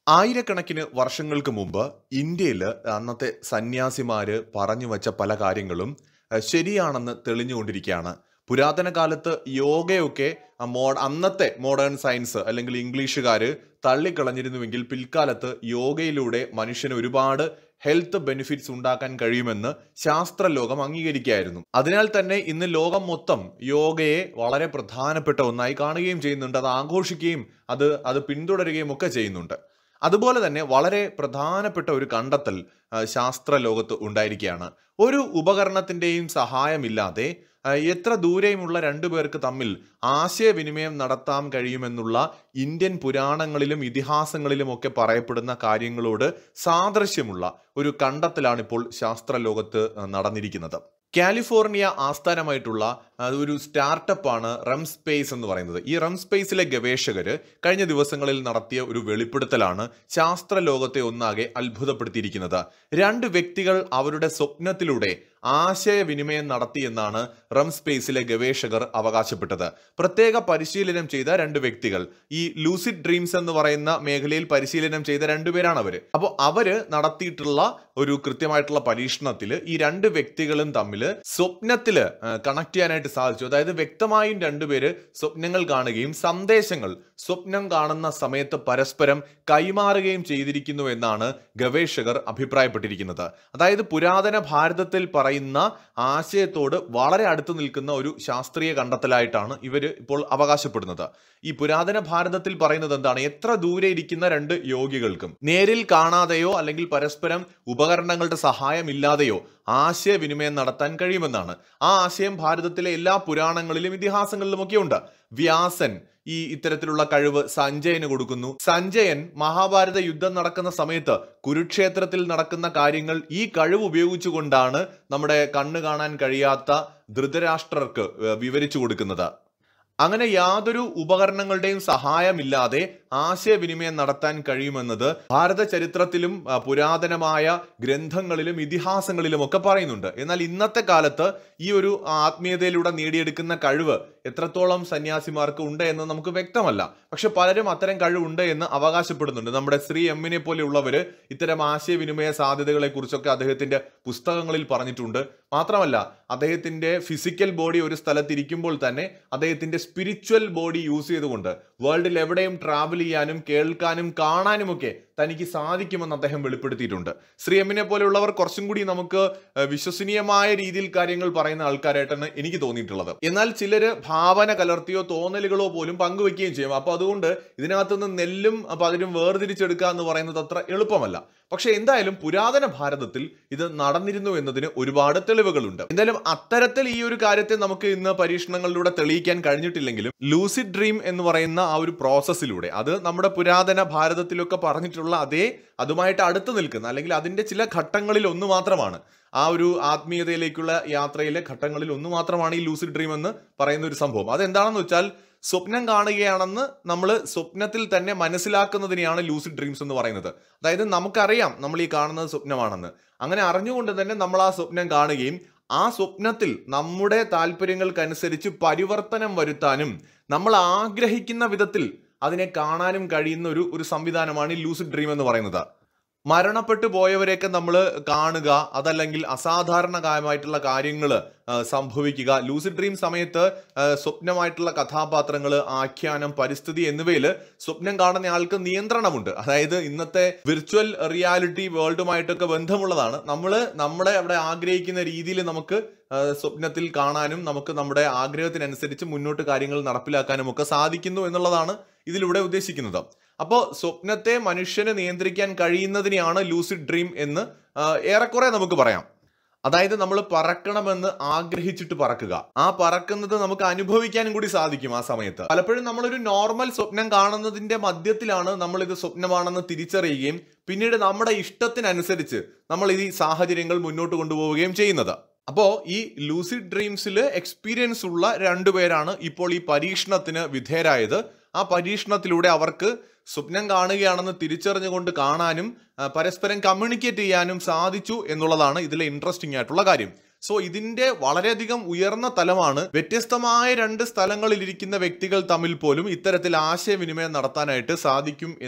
ആയിരക്കണക്കിന് വർഷങ്ങൾക്ക് മുമ്പ് ഇന്ത്യയിൽ അന്നത്തെ സന്യാസിമാര് പറഞ്ഞു വച്ച പല കാര്യങ്ങളും അഹ് ശരിയാണെന്ന് തെളിഞ്ഞുകൊണ്ടിരിക്കുകയാണ് പുരാതന കാലത്ത് യോഗയൊക്കെ ആ മോ അന്നത്തെ മോഡേൺ സയൻസ് അല്ലെങ്കിൽ ഇംഗ്ലീഷുകാർ തള്ളിക്കളഞ്ഞിരുന്നുവെങ്കിൽ പിൽക്കാലത്ത് യോഗയിലൂടെ മനുഷ്യന് ഒരുപാട് ഹെൽത്ത് ബെനിഫിറ്റ്സ് ഉണ്ടാക്കാൻ കഴിയുമെന്ന് ശാസ്ത്രലോകം അംഗീകരിക്കുകയായിരുന്നു അതിനാൽ തന്നെ ഇന്ന് ലോകം മൊത്തം യോഗയെ വളരെ പ്രധാനപ്പെട്ട ഒന്നായി കാണുകയും ചെയ്യുന്നുണ്ട് അത് ആഘോഷിക്കുകയും അത് അത് പിന്തുടരുകയും ഒക്കെ ചെയ്യുന്നുണ്ട് അതുപോലെ തന്നെ വളരെ പ്രധാനപ്പെട്ട ഒരു കണ്ടെത്തൽ ആ, ശാസ്ത്ര ലോകത്ത് ഉണ്ടായിരിക്കുകയാണ് ഒരു ഉപകരണത്തിന്റെയും സഹായമില്ലാതെ ആ, എത്ര ദൂരെയുമുള്ള രണ്ടു പേർക്ക് തമ്മിൽ ആശയവിനിമയം നടത്താൻ കഴിയുമെന്നുള്ള ഇന്ത്യൻ പുരാണങ്ങളിലും ഇതിഹാസങ്ങളിലും ഒക്കെ പറയപ്പെടുന്ന കാര്യങ്ങളോട് സാദൃശ്യമുള്ള ഒരു കണ്ടെത്തലാണ് ഇപ്പോൾ ശാസ്ത്ര ലോകത്ത് ആ, നടന്നിരിക്കുന്നത് കാലിഫോർണിയ ആസ്ഥാനമായിട്ടുള്ള ആ, ഒരു സ്റ്റാർട്ടപ്പാണ് റം സ്പേസ് എന്ന് പറയുന്നത് ഈ റം സ്പേസിലെ ഗവേഷകര് കഴിഞ്ഞ ദിവസങ്ങളിൽ നടത്തിയ ഒരു വെളിപ്പെടുത്തലാണ് ശാസ്ത്ര ലോകത്തെ ഒന്നാകെ അത്ഭുതപ്പെടുത്തിയിരിക്കുന്നത് രണ്ട് വ്യക്തികൾ അവരുടെ സ്വപ്നത്തിലൂടെ ആശയവിനിമയം നടത്തിയെന്നാണ് റം സ്പേസിലെ ഗവേഷകർ അവകാശപ്പെട്ടത് പ്രത്യേക പരിശീലനം ചെയ്ത രണ്ട് വ്യക്തികൾ ഈ ലൂസിഡ് ഡ്രീംസ് എന്ന് പറയുന്ന മേഖലയിൽ പരിശീലനം ചെയ്ത രണ്ടുപേരാണ് അവര് അപ്പോൾ അവര് നടത്തിയിട്ടുള്ള ഒരു കൃത്യമായിട്ടുള്ള പരീക്ഷണത്തിൽ ഈ രണ്ട് വ്യക്തികളും തമ്മിൽ സ്വപ്നത്തില് കണക്ട് ചെയ്യാനായിട്ട് സാധിച്ചു അതായത് വ്യക്തമായും രണ്ടുപേര് സ്വപ്നങ്ങൾ കാണുകയും സന്ദേശങ്ങൾ സ്വപ്നം കാണുന്ന സമയത്ത് പരസ്പരം കൈമാറുകയും ചെയ്തിരിക്കുന്നു എന്നാണ് ഗവേഷകർ അഭിപ്രായപ്പെട്ടിരിക്കുന്നത് അതായത് പുരാതന ഭാരതത്തിൽ പറയുന്ന ആശയത്തോട് വളരെ അടുത്ത് നിൽക്കുന്ന ഒരു ശാസ്ത്രീയ കണ്ടെത്തലായിട്ടാണ് ഇവർ ഇപ്പോൾ അവകാശപ്പെടുന്നത് ഈ പുരാതന ഭാരതത്തിൽ പറയുന്നത് എന്താണ് എത്ര ദൂരെ ഇരിക്കുന്ന രണ്ട് യോഗികൾക്കും നേരിൽ കാണാതെയോ അല്ലെങ്കിൽ പരസ്പരം ഉപകരണങ്ങളുടെ സഹായമില്ലാതെയോ ആശയവിനിമയം നടത്താൻ കഴിയുമെന്നാണ് ആ ആശയം ഭാരതത്തിലെ എല്ലാ പുരാണങ്ങളിലും ഇതിഹാസങ്ങളിലുമൊക്കെ ഉണ്ട് വ്യാസൻ ഈ ഇത്തരത്തിലുള്ള കഴിവ് സഞ്ജയന് കൊടുക്കുന്നു സഞ്ജയൻ മഹാഭാരത യുദ്ധം നടക്കുന്ന സമയത്ത് കുരുക്ഷേത്രത്തിൽ നടക്കുന്ന കാര്യങ്ങൾ ഈ കഴിവ് ഉപയോഗിച്ചുകൊണ്ടാണ് നമ്മുടെ കണ്ണ് കാണാൻ കഴിയാത്ത ധൃതരാഷ്ട്രർക്ക് ഏർ വിവരിച്ചു കൊടുക്കുന്നത് അങ്ങനെ യാതൊരു ഉപകരണങ്ങളുടെയും സഹായമില്ലാതെ ആശയവിനിമയം നടത്താൻ കഴിയുമെന്നത് ഭാരത ചരിത്രത്തിലും ആ, പുരാതനമായ ഗ്രന്ഥങ്ങളിലും ഇതിഹാസങ്ങളിലും ഒക്കെ പറയുന്നുണ്ട് എന്നാൽ ഇന്നത്തെ കാലത്ത് ഈ ഒരു ആത്മീയതയിലൂടെ നേടിയെടുക്കുന്ന കഴിവ് എത്രത്തോളം സന്യാസിമാർക്ക് ഉണ്ട് എന്ന് നമുക്ക് വ്യക്തമല്ല പക്ഷെ പലരും അത്തരം കഴിവുണ്ട് എന്ന് അവകാശപ്പെടുന്നുണ്ട് നമ്മുടെ ശ്രീ എമ്മിനെ പോലെയുള്ളവര് ഇത്തരം ആശയവിനിമയ സാധ്യതകളെ കുറിച്ചൊക്കെ അദ്ദേഹത്തിന്റെ പുസ്തകങ്ങളിൽ പറഞ്ഞിട്ടുണ്ട് മാത്രമല്ല അദ്ദേഹത്തിന്റെ ഫിസിക്കൽ ബോഡി ഒരു സ്ഥലത്ത് ഇരിക്കുമ്പോൾ തന്നെ അദ്ദേഹത്തിന്റെ സ്പിരിച്വൽ ബോഡി യൂസ് ചെയ്തുകൊണ്ട് വേൾഡിൽ എവിടെയും ട്രാവൽ ചെയ്യാനും കേൾക്കാനും കാണാനുമൊക്കെ തനിക്ക് സാധിക്കുമെന്ന് അദ്ദേഹം വെളിപ്പെടുത്തിയിട്ടുണ്ട് ശ്രീ എമ്മിനെ പോലെയുള്ളവർ കുറച്ചും കൂടി നമുക്ക് ഏഹ്, വിശ്വസനീയമായ രീതിയിൽ കാര്യങ്ങൾ പറയുന്ന ആൾക്കാരായിട്ടാണ് എനിക്ക് തോന്നിയിട്ടുള്ളത് എന്നാൽ ചിലര് ഭാവന കലർത്തിയോ തോന്നലുകളോ പോലും പങ്കുവെക്കുകയും ചെയ്യും അപ്പൊ അതുകൊണ്ട് ഇതിനകത്തുനിന്ന് നെല്ലും പതിരും വേർതിരിച്ചെടുക്കുക എന്ന് പറയുന്നത് അത്ര എളുപ്പമല്ല പക്ഷെ എന്തായാലും പുരാതന ഭാരതത്തിൽ ഇത് നടന്നിരുന്നു എന്നതിന് ഒരുപാട് തെളിവുകളുണ്ട് എന്തായാലും അത്തരത്തിൽ ഈ ഒരു കാര്യത്തെ നമുക്ക് ഇന്ന് പരീക്ഷണങ്ങളിലൂടെ തെളിയിക്കാൻ കഴിഞ്ഞിട്ടില്ലെങ്കിലും ലൂസിഡ് ഡ്രീം എന്ന് പറയുന്ന ആ ഒരു പ്രോസസ്സിലൂടെ അത് നമ്മുടെ പുരാതന ഭാരതത്തിലൊക്കെ പറഞ്ഞിട്ടുള്ള അതേ അതുമായിട്ട് അടുത്ത് നിൽക്കുന്ന അല്ലെങ്കിൽ അതിന്റെ ചില ഘട്ടങ്ങളിൽ ഒന്ന് മാത്രമാണ് ആ ഒരു ആത്മീയതയിലേക്കുള്ള യാത്രയിലെ ഘട്ടങ്ങളിൽ ഒന്ന് മാത്രമാണ് ഈ ലൂസിഡ് ഡ്രീം എന്ന് പറയുന്ന ഒരു സംഭവം അതെന്താണെന്ന് വെച്ചാൽ സ്വപ്നം കാണുകയാണെന്ന് നമ്മൾ സ്വപ്നത്തിൽ തന്നെ മനസ്സിലാക്കുന്നതിനെയാണ് ലൂസിഡ് ഡ്രീംസ് എന്ന് പറയുന്നത് അതായത് നമുക്കറിയാം നമ്മൾ ഈ കാണുന്നത് സ്വപ്നമാണെന്ന് അങ്ങനെ അറിഞ്ഞുകൊണ്ട് തന്നെ നമ്മൾ ആ സ്വപ്നം കാണുകയും ആ സ്വപ്നത്തിൽ നമ്മുടെ താല്പര്യങ്ങൾക്കനുസരിച്ച് പരിവർത്തനം വരുത്താനും നമ്മൾ ആഗ്രഹിക്കുന്ന വിധത്തിൽ അതിനെ കാണാനും കഴിയുന്ന ഒരു ഒരു സംവിധാനമാണ് ഈ ലൂസിഡ് ഡ്രീം എന്ന് പറയുന്നത് മരണപ്പെട്ടു പോയവരെയൊക്കെ നമ്മൾ കാണുക അതല്ലെങ്കിൽ അസാധാരണമായിട്ടുള്ള കാര്യങ്ങൾ സംഭവിക്കുക ലൂസിഡ് ഡ്രീം സമയത്ത് ആ, സ്വപ്നമായിട്ടുള്ള കഥാപാത്രങ്ങൾ ആഖ്യാനം പരിസ്ഥിതി എന്നിവയിൽ സ്വപ്നം കാണുന്ന ആൾക്ക് നിയന്ത്രണമുണ്ട് അതായത് ഇന്നത്തെ വിർച്വൽ റിയാലിറ്റി വേൾഡുമായിട്ടൊക്കെ ബന്ധമുള്ളതാണ് നമ്മൾ നമ്മുടെ അവിടെ ആഗ്രഹിക്കുന്ന രീതിയിൽ നമുക്ക് ആ, സ്വപ്നത്തിൽ കാണാനും നമുക്ക് നമ്മുടെ ആഗ്രഹത്തിനനുസരിച്ച് മുന്നോട്ട് കാര്യങ്ങൾ നടപ്പിലാക്കാനും ഒക്കെ സാധിക്കുന്നു എന്നുള്ളതാണ് ഇതിലൂടെ ഉദ്ദേശിക്കുന്നത് അപ്പോൾ സ്വപ്നത്തെ മനുഷ്യന് നിയന്ത്രിക്കാൻ കഴിയുന്നതിനെയാണ് ലൂസിഡ് ഡ്രീം എന്ന് ആ, ഏറെക്കുറെ നമുക്ക് പറയാം അതായത് നമ്മൾ പറക്കണമെന്ന് ആഗ്രഹിച്ചിട്ട് പറക്കുക ആ പറക്കുന്നത് നമുക്ക് അനുഭവിക്കാനും കൂടി സാധിക്കും ആ സമയത്ത് പലപ്പോഴും നമ്മളൊരു നോർമൽ സ്വപ്നം കാണുന്നതിന്റെ മധ്യത്തിലാണ് നമ്മൾ ഇത് സ്വപ്നമാണെന്ന് തിരിച്ചറിയുകയും പിന്നീട് നമ്മുടെ ഇഷ്ടത്തിനനുസരിച്ച് നമ്മൾ ഈ സാഹചര്യങ്ങൾ മുന്നോട്ട് കൊണ്ടുപോവുകയും ചെയ്യുന്നത് അപ്പോൾ ഈ ലൂസിഡ് ഡ്രീംസിൽ എക്സ്പീരിയൻസ് ഉള്ള രണ്ടുപേരാണ് ഇപ്പോൾ ഈ പരീക്ഷണത്തിന് വിധേയരായത് ആ പരീക്ഷണത്തിലൂടെ അവർക്ക് സ്വപ്നം കാണുകയാണെന്ന് തിരിച്ചറിഞ്ഞുകൊണ്ട് കാണാനും ആ, പരസ്പരം കമ്മ്യൂണിക്കേറ്റ് ചെയ്യാനും സാധിച്ചു എന്നുള്ളതാണ് ഇതിലെ ഇൻട്രസ്റ്റിംഗ് ആയിട്ടുള്ള കാര്യം സോ ഇതിന്റെ വളരെയധികം ഉയർന്ന തലമാണ് വ്യത്യസ്തമായ രണ്ട് സ്ഥലങ്ങളിൽ ഇരിക്കുന്ന വ്യക്തികൾ തമ്മിൽ പോലും ഇത്തരത്തിൽ ആശയവിനിമയം നടത്താനായിട്ട് സാധിക്കും എന്ന്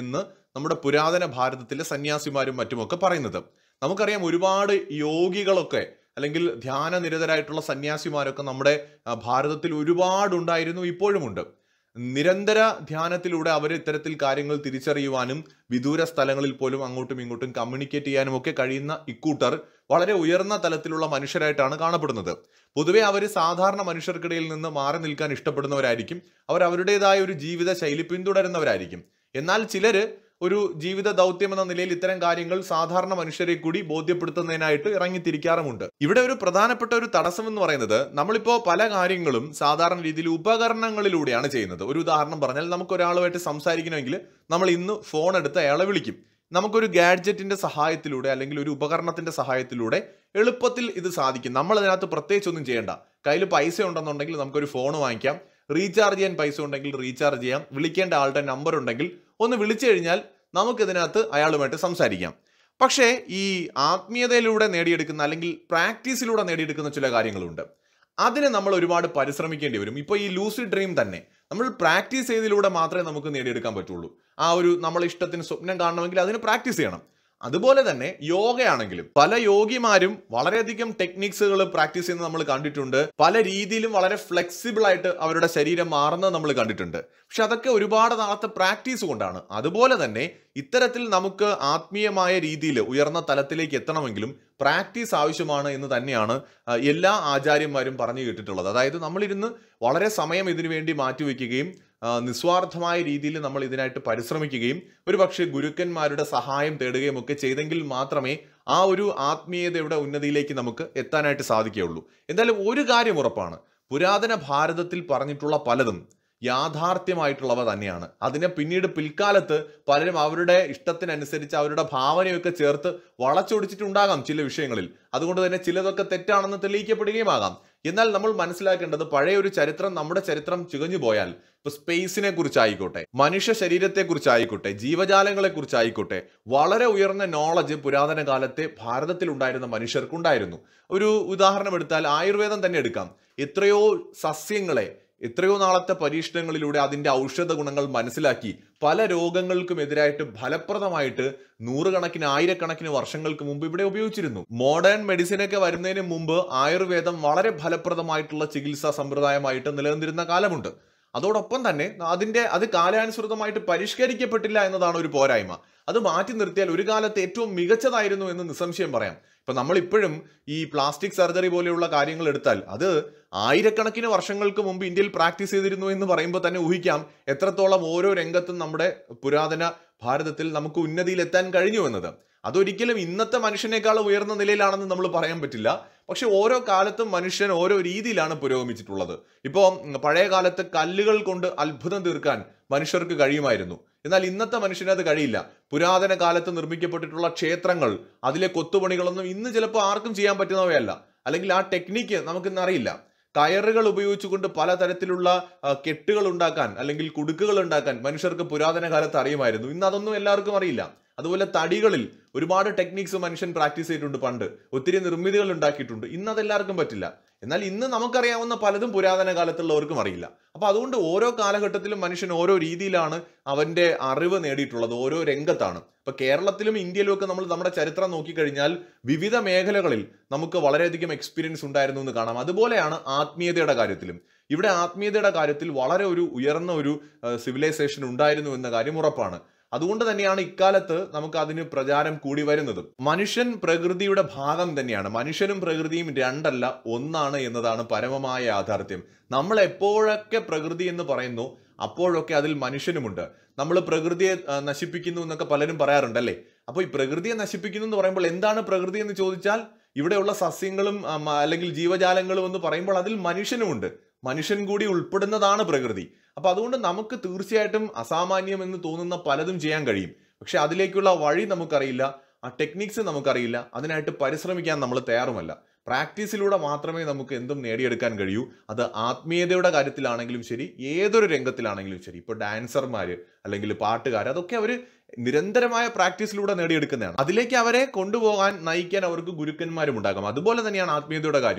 നമ്മുടെ പുരാതന ഭാരതത്തിലെ സന്യാസിമാരും മറ്റുമൊക്കെ പറയുന്നത് നമുക്കറിയാം ഒരുപാട് യോഗികളൊക്കെ അല്ലെങ്കിൽ ധ്യാന നിരതരായിട്ടുള്ള സന്യാസിമാരൊക്കെ നമ്മുടെ ആ, ഭാരതത്തിൽ ഒരുപാട് ഉണ്ടായിരുന്നു ഇപ്പോഴുമുണ്ട് നിരന്തര ധ്യാനത്തിലൂടെ അവർ ഇത്തരത്തിൽ കാര്യങ്ങൾ തിരിച്ചറിയുവാനും വിദൂര സ്ഥലങ്ങളിൽ പോലും അങ്ങോട്ടും ഇങ്ങോട്ടും കമ്മ്യൂണിക്കേറ്റ് ചെയ്യാനും ഒക്കെ കഴിയുന്ന ഇക്കൂട്ടർ വളരെ ഉയർന്ന തലത്തിലുള്ള മനുഷ്യരായിട്ടാണ് കാണപ്പെടുന്നത് പൊതുവെ അവർ സാധാരണ മനുഷ്യർക്കിടയിൽ നിന്ന് മാറി നിൽക്കാൻ ഇഷ്ടപ്പെടുന്നവരായിരിക്കും അവർ അവരുടേതായ ഒരു ജീവിത ശൈലി പിന്തുടരുന്നവരായിരിക്കും എന്നാൽ ചിലര് ഒരു ജീവിത ദൗത്യം എന്ന നിലയിൽ ഇത്തരം കാര്യങ്ങൾ സാധാരണ മനുഷ്യരെ കൂടി ബോധ്യപ്പെടുത്തുന്നതിനായിട്ട് ഇറങ്ങിത്തിരിക്കാറുമുണ്ട് ഇവിടെ ഒരു പ്രധാനപ്പെട്ട ഒരു തടസ്സം എന്ന് പറയുന്നത് നമ്മളിപ്പോ പല കാര്യങ്ങളും സാധാരണ രീതിയിൽ ഉപകരണങ്ങളിലൂടെയാണ് ചെയ്യുന്നത് ഒരു ഉദാഹരണം പറഞ്ഞാൽ നമുക്ക് ഒരാളുമായിട്ട് സംസാരിക്കണമെങ്കിൽ നമ്മൾ ഇന്ന് ഫോൺ എടുത്ത് അയാളെ വിളിക്കും നമുക്കൊരു ഗാഡ്ജറ്റിന്റെ സഹായത്തിലൂടെ അല്ലെങ്കിൽ ഒരു ഉപകരണത്തിന്റെ സഹായത്തിലൂടെ എളുപ്പത്തിൽ ഇത് സാധിക്കും നമ്മൾ അതിനകത്ത് പ്രത്യേകിച്ച് ഒന്നും ചെയ്യേണ്ട കയ്യിൽ പൈസ ഉണ്ടെന്നുണ്ടെങ്കിൽ നമുക്കൊരു ഫോൺ വാങ്ങിക്കാം റീചാർജ് ചെയ്യാൻ പൈസ ഉണ്ടെങ്കിൽ റീചാർജ് ചെയ്യാം വിളിക്കേണ്ട ആളുടെ നമ്പർ ഉണ്ടെങ്കിൽ ഒന്ന് വിളിച്ചു കഴിഞ്ഞാൽ നമുക്കിതിനകത്ത് അയാളുമായിട്ട് സംസാരിക്കാം പക്ഷേ ഈ ആത്മീയതയിലൂടെ നേടിയെടുക്കുന്ന അല്ലെങ്കിൽ പ്രാക്ടീസിലൂടെ നേടിയെടുക്കുന്ന ചില കാര്യങ്ങളുണ്ട് അതിന് നമ്മൾ ഒരുപാട് പരിശ്രമിക്കേണ്ടി വരും ഇപ്പോൾ ഈ ലൂസി ഡ്രീം തന്നെ നമ്മൾ പ്രാക്ടീസ് ചെയ്തതിലൂടെ മാത്രമേ നമുക്ക് നേടിയെടുക്കാൻ പറ്റുള്ളൂ ആ ഒരു നമ്മളെ ഇഷ്ടത്തിന് സ്വപ്നം കാണണമെങ്കിൽ അതിന് പ്രാക്ടീസ് ചെയ്യണം അതുപോലെ തന്നെ യോഗയാണെങ്കിലും പല യോഗിമാരും വളരെയധികം ടെക്നിക്സുകൾ പ്രാക്ടീസ് ചെയ്യുന്നത് നമ്മൾ കണ്ടിട്ടുണ്ട് പല രീതിയിലും വളരെ ഫ്ലെക്സിബിൾ ആയിട്ട് അവരുടെ ശരീരം മാറുന്നത് നമ്മൾ കണ്ടിട്ടുണ്ട് പക്ഷെ അതൊക്കെ ഒരുപാട് നാളത്തെ പ്രാക്ടീസ് കൊണ്ടാണ് അതുപോലെ തന്നെ ഇത്തരത്തിൽ നമുക്ക് ആത്മീയമായ രീതിയിൽ ഉയർന്ന തലത്തിലേക്ക് എത്തണമെങ്കിലും പ്രാക്ടീസ് ആവശ്യമാണ് എന്ന് തന്നെയാണ് ആ, എല്ലാ ആചാര്യന്മാരും പറഞ്ഞു കേട്ടിട്ടുള്ളത് അതായത് നമ്മളിരുന്ന് വളരെ സമയം ഇതിനു വേണ്ടി മാറ്റിവെക്കുകയും ആ, നിസ്വാർത്ഥമായ രീതിയിൽ നമ്മൾ ഇതിനായിട്ട് പരിശ്രമിക്കുകയും ഒരുപക്ഷെ ഗുരുക്കന്മാരുടെ സഹായം തേടുകയും ഒക്കെ ചെയ്തെങ്കിൽ മാത്രമേ ആ ഒരു ആത്മീയതയുടെ ഉന്നതിയിലേക്ക് നമുക്ക് എത്താനായിട്ട് സാധിക്കുകയുള്ളൂ എന്തായാലും ഒരു കാര്യം ഉറപ്പാണ് പുരാതന ഭാരതത്തിൽ പറഞ്ഞിട്ടുള്ള പലതും യാഥാർത്ഥ്യമായിട്ടുള്ളവ തന്നെയാണ് അതിനെ പിന്നീട് പിൽക്കാലത്ത് പലരും അവരുടെ ഇഷ്ടത്തിനനുസരിച്ച് അവരുടെ ഭാവനയൊക്കെ ചേർത്ത് വളച്ചൊടിച്ചിട്ടുണ്ടാകാം ചില വിഷയങ്ങളിൽ അതുകൊണ്ട് തന്നെ ചിലതൊക്കെ തെറ്റാണെന്ന് തെളിയിക്കപ്പെടുകയും ആകാം എന്നാൽ നമ്മൾ മനസ്സിലാക്കേണ്ടത് പഴയ ഒരു ചരിത്രം നമ്മുടെ ചരിത്രം ചികഞ്ഞു പോയാൽ ഇപ്പൊ സ്പേസിനെ കുറിച്ചായിക്കോട്ടെ മനുഷ്യ ശരീരത്തെ കുറിച്ചായിക്കോട്ടെ ജീവജാലങ്ങളെ കുറിച്ചായിക്കോട്ടെ വളരെ ഉയർന്ന നോളജ് പുരാതന കാലത്തെ ഭാരതത്തിൽ ഉണ്ടായിരുന്ന മനുഷ്യർക്കുണ്ടായിരുന്നു ഒരു ഉദാഹരണം എടുത്താൽ ആയുർവേദം തന്നെ എടുക്കാം എത്രയോ സസ്യങ്ങളെ എത്രയോ നാളത്തെ പരീക്ഷണങ്ങളിലൂടെ അതിന്റെ ഔഷധ ഗുണങ്ങൾ മനസ്സിലാക്കി പല രോഗങ്ങൾക്കും എതിരായിട്ട് ഫലപ്രദമായിട്ട് നൂറുകണക്കിന് ആയിരക്കണക്കിന് വർഷങ്ങൾക്ക് മുമ്പ് ഇവിടെ ഉപയോഗിച്ചിരുന്നു മോഡേൺ മെഡിസിൻ ഒക്കെ വരുന്നതിന് മുമ്പ് ആയുർവേദം വളരെ ഫലപ്രദമായിട്ടുള്ള ചികിത്സാ സമ്പ്രദായമായിട്ട് നിലനിന്നിരുന്ന കാലമുണ്ട് അതോടൊപ്പം തന്നെ അതിന്റെ അത് കാലാനുസൃതമായിട്ട് പരിഷ്കരിക്കപ്പെട്ടില്ല എന്നതാണ് ഒരു പോരായ്മ അത് മാറ്റി നിർത്തിയാൽ ഒരു കാലത്ത് ഏറ്റവും മികച്ചതായിരുന്നു എന്ന് നിസ്സംശയം പറയാം ഇപ്പൊ നമ്മൾ ഇപ്പോഴും ഈ പ്ലാസ്റ്റിക് സർജറി പോലെയുള്ള കാര്യങ്ങൾ എടുത്താൽ അത് ആയിരക്കണക്കിന് വർഷങ്ങൾക്ക് മുമ്പ് ഇന്ത്യയിൽ പ്രാക്ടീസ് ചെയ്തിരുന്നു എന്ന് പറയുമ്പോൾ തന്നെ ഊഹിക്കാം എത്രത്തോളം ഓരോ രംഗത്തും നമ്മുടെ പുരാതന ഭാരതത്തിൽ നമുക്ക് ഉന്നതിയിൽ എത്താൻ കഴിഞ്ഞു എന്നത് അതൊരിക്കലും ഇന്നത്തെ മനുഷ്യനേക്കാൾ ഉയർന്ന നിലയിലാണെന്ന് നമ്മൾ പറയാൻ പറ്റില്ല പക്ഷെ ഓരോ കാലത്തും മനുഷ്യൻ ഓരോ രീതിയിലാണ് പുരോഗമിച്ചിട്ടുള്ളത് ഇപ്പോൾ പഴയ കാലത്ത് കല്ലുകൾ കൊണ്ട് അത്ഭുതം തീർക്കാൻ മനുഷ്യർക്ക് കഴിയുമായിരുന്നു എന്നാൽ ഇന്നത്തെ മനുഷ്യന് അത് കഴിയില്ല പുരാതന കാലത്ത് നിർമ്മിക്കപ്പെട്ടിട്ടുള്ള ക്ഷേത്രങ്ങൾ അതിലെ കൊത്തുപണികളൊന്നും ഇന്ന് ചിലപ്പോൾ ആർക്കും ചെയ്യാൻ പറ്റുന്നവയല്ല അല്ലെങ്കിൽ ആ ടെക്നിക്ക് നമുക്കിന്ന് അറിയില്ല കയറുകൾ ഉപയോഗിച്ചുകൊണ്ട് പലതരത്തിലുള്ള ആ, കെട്ടുകൾ ഉണ്ടാക്കാൻ അല്ലെങ്കിൽ കുടുക്കുകൾ ഉണ്ടാക്കാൻ മനുഷ്യർക്ക് പുരാതന കാലത്ത് അറിയുമായിരുന്നു ഇന്ന് അതൊന്നും എല്ലാവർക്കും അറിയില്ല അതുപോലെ തടികളിൽ ഒരുപാട് ടെക്നിക്സ് മനുഷ്യൻ പ്രാക്ടീസ് ചെയ്തിട്ടുണ്ട് പണ്ട് ഒത്തിരി നിർമ്മിതികൾ ഉണ്ടാക്കിയിട്ടുണ്ട് ഇന്ന് അതെല്ലാവർക്കും പറ്റില്ല എന്നാൽ ഇന്ന് നമുക്കറിയാവുന്ന പലതും പുരാതന കാലത്തുള്ളവർക്കും അറിയില്ല അപ്പൊ അതുകൊണ്ട് ഓരോ കാലഘട്ടത്തിലും മനുഷ്യൻ ഓരോ രീതിയിലാണ് അവന്റെ അറിവ് നേടിയിട്ടുള്ളത് ഓരോ രംഗത്താണ് ഇപ്പൊ കേരളത്തിലും ഇന്ത്യയിലും ഒക്കെ നമ്മൾ നമ്മുടെ ചരിത്രം നോക്കിക്കഴിഞ്ഞാൽ വിവിധ മേഖലകളിൽ നമുക്ക് വളരെയധികം എക്സ്പീരിയൻസ് ഉണ്ടായിരുന്നു എന്ന് കാണാം അതുപോലെയാണ് ആത്മീയതയുടെ കാര്യത്തിലും ഇവിടെ ആത്മീയതയുടെ കാര്യത്തിൽ വളരെ ഒരു ഉയർന്ന ഒരു സിവിലൈസേഷൻ ഉണ്ടായിരുന്നു എന്ന കാര്യം ഉറപ്പാണ് അതുകൊണ്ട് തന്നെയാണ് ഇക്കാലത്ത് നമുക്ക് അതിന് പ്രചാരം കൂടി വരുന്നത് മനുഷ്യൻ പ്രകൃതിയുടെ ഭാഗം തന്നെയാണ് മനുഷ്യനും പ്രകൃതിയും രണ്ടല്ല ഒന്നാണ് എന്നതാണ് പരമമായ യാഥാർത്ഥ്യം നമ്മൾ എപ്പോഴൊക്കെ പ്രകൃതി എന്ന് പറയുന്നു അപ്പോഴൊക്കെ അതിൽ മനുഷ്യനുമുണ്ട് നമ്മൾ പ്രകൃതിയെ ആ, നശിപ്പിക്കുന്നു എന്നൊക്കെ പലരും പറയാറുണ്ടല്ലേ അപ്പോൾ ഈ പ്രകൃതിയെ നശിപ്പിക്കുന്നു എന്ന് പറയുമ്പോൾ എന്താണ് പ്രകൃതി എന്ന് ചോദിച്ചാൽ ഇവിടെയുള്ള സസ്യങ്ങളും ആ, മ- അല്ലെങ്കിൽ ജീവജാലങ്ങളും എന്ന് പറയുമ്പോൾ അതിൽ മനുഷ്യനുമുണ്ട് മനുഷ്യൻ കൂടി ഉൾപ്പെടുന്നതാണ് പ്രകൃതി അപ്പൊ അതുകൊണ്ട് നമുക്ക് തീർച്ചയായിട്ടും അസാമാന്യം എന്ന് തോന്നുന്ന പലതും ചെയ്യാൻ കഴിയും പക്ഷെ അതിലേക്കുള്ള വഴി നമുക്കറിയില്ല ആ ടെക്നിക്സ് നമുക്കറിയില്ല അതിനായിട്ട് പരിശ്രമിക്കാൻ നമ്മൾ തയ്യാറുമല്ല പ്രാക്ടീസിലൂടെ മാത്രമേ നമുക്ക് എന്തും നേടിയെടുക്കാൻ കഴിയൂ അത് ആത്മീയതയുടെ കാര്യത്തിലാണെങ്കിലും ശരി ഏതൊരു രംഗത്തിലാണെങ്കിലും ശരി ഇപ്പോൾ ഡാൻസർമാര് അല്ലെങ്കിൽ പാട്ടുകാർ അതൊക്കെ അവർ നിരന്തരമായ പ്രാക്ടീസിലൂടെ നേടിയെടുക്കുന്നതാണ് അതിലേക്ക് അവരെ കൊണ്ടുപോകാൻ നയിക്കാൻ അവർക്ക് ഗുരുക്കന്മാരും ഉണ്ടാകാം അതുപോലെ തന്നെയാണ് ആത്മീയതയുടെ കാര്യവും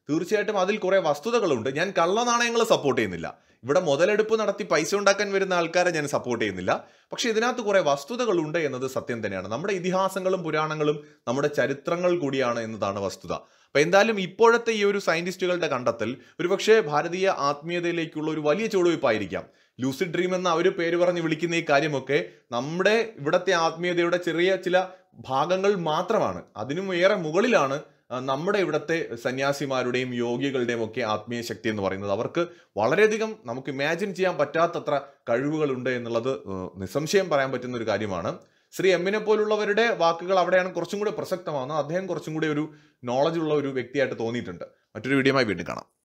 തീർച്ചയായിട്ടും അതിൽ കുറെ വസ്തുതകളുണ്ട് ഞാൻ കള്ളനാണയങ്ങൾ സപ്പോർട്ട് ചെയ്യുന്നില്ല ഇവിടെ മുതലെടുപ്പ് നടത്തി പൈസ ഉണ്ടാക്കാൻ വരുന്ന ആൾക്കാരെ ഞാൻ സപ്പോർട്ട് ചെയ്യുന്നില്ല പക്ഷെ ഇതിനകത്ത് കുറെ വസ്തുതകളുണ്ട് എന്നത് സത്യം തന്നെയാണ് നമ്മുടെ ഇതിഹാസങ്ങളും പുരാണങ്ങളും നമ്മുടെ ചരിത്രങ്ങൾ കൂടിയാണ് എന്നതാണ് വസ്തുത അപ്പൊ എന്തായാലും ഇപ്പോഴത്തെ ഈ ഒരു സയന്റിസ്റ്റുകളുടെ കണ്ടെത്തൽ ഒരുപക്ഷെ ഭാരതീയ ആത്മീയതയിലേക്കുള്ള ഒരു വലിയ ചുവടുവയ്പായിരിക്കാം ലൂസിഡ് ഡ്രീം എന്ന അവർ പേര് പറഞ്ഞ് വിളിക്കുന്ന ഈ കാര്യമൊക്കെ നമ്മുടെ ഇവിടത്തെ ആത്മീയതയുടെ ചെറിയ ചില ഭാഗങ്ങൾ മാത്രമാണ് അതിനും ഏറെ മുകളിലാണ് ആ, നമ്മുടെ ഇവിടുത്തെ സന്യാസിമാരുടെയും യോഗികളുടെയും ഒക്കെ ആത്മീയ ശക്തി എന്ന് പറയുന്നത് അവർക്ക് വളരെയധികം നമുക്ക് ഇമാജിൻ ചെയ്യാൻ പറ്റാത്തത്ര കഴിവുകളുണ്ട് എന്നുള്ളത് ഏഹ്, നിസ്സംശയം പറയാൻ പറ്റുന്ന ഒരു കാര്യമാണ് ശ്രീ എമ്മിനെ പോലുള്ളവരുടെ വാക്കുകൾ അവിടെയാണ് കുറച്ചും കൂടി പ്രസക്തമാകുന്നത് അദ്ദേഹം കുറച്ചും കൂടി ഒരു നോളജ് ഉള്ള ഒരു വ്യക്തിയായിട്ട് തോന്നിയിട്ടുണ്ട് മറ്റൊരു വീഡിയോയുമായി വീണ്ടും കാണാം